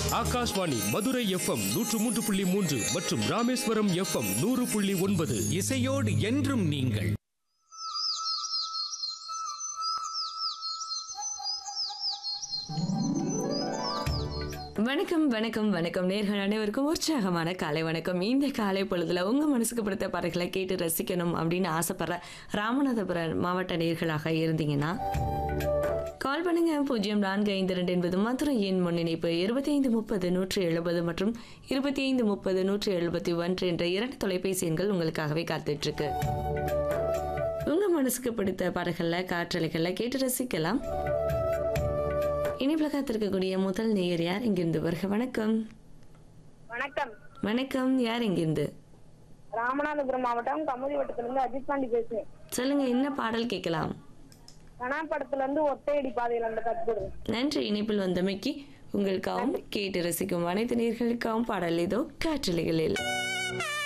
Akashvani Madurai FM நூற்று மூன்று புள்ளி மூன்று மற்றும் ராமேஸ்வரம் எஃப்எம் நூறு புள்ளி ஒன்பது இசையோடு என்றும் நீங்கள் வணக்கம் வணக்கம் வணக்கம் நேர்கள் அனைவருக்கும் உற்சாகமான காலை வணக்கம் இந்த காலை பொழுதுல உங்க மனசுக்கு பிடித்த பாடல்களை கேட்டு ரசிக்கணும் அப்படின்னு ஆசைப்படுற ராமநாதபுரம் மாவட்ட நேர்களாக இருந்தீங்கன்னா கால் பண்ணுங்க பூஜ்ஜியம் நான்கு ஐந்து ரெண்டு என்பது மதுரை எண் முன்னிணைப்பு இருபத்தி ஐந்து முப்பது நூற்றி எழுபது மற்றும் இருபத்தி ஐந்து முப்பது நூற்றி எழுபத்தி ஒன்று என்ற இரண்டு தொலைபேசி எண்கள் உங்களுக்காகவே காத்துட்டு இருக்கு உங்க மனசுக்கு பிடித்த பாடல்களை காற்றலைகளை கேட்டு ரசிக்கலாம் இனிப்புல காத்திருக்கக்கூடிய முதல் நேயர் யார் இங்கிருந்து வருக வணக்கம் வணக்கம் வணக்கம் யார் இங்கிருந்து ராமநாதபுரம் மாவட்டம் கமுதி வட்டத்திலிருந்து அஜித் பாண்டி பேசுறேன் சொல்லுங்க என்ன பாடல் கேட்கலாம் கனா படத்துல இருந்து ஒத்தையடி பாதையில அந்த கத்துறது நன்றி இணைப்பில் வந்தமைக்கு உங்களுக்காகவும் கேட்டு ரசிக்கும் அனைத்து நேர்களுக்காகவும் பாடல் ஏதோ காற்றலைகளில்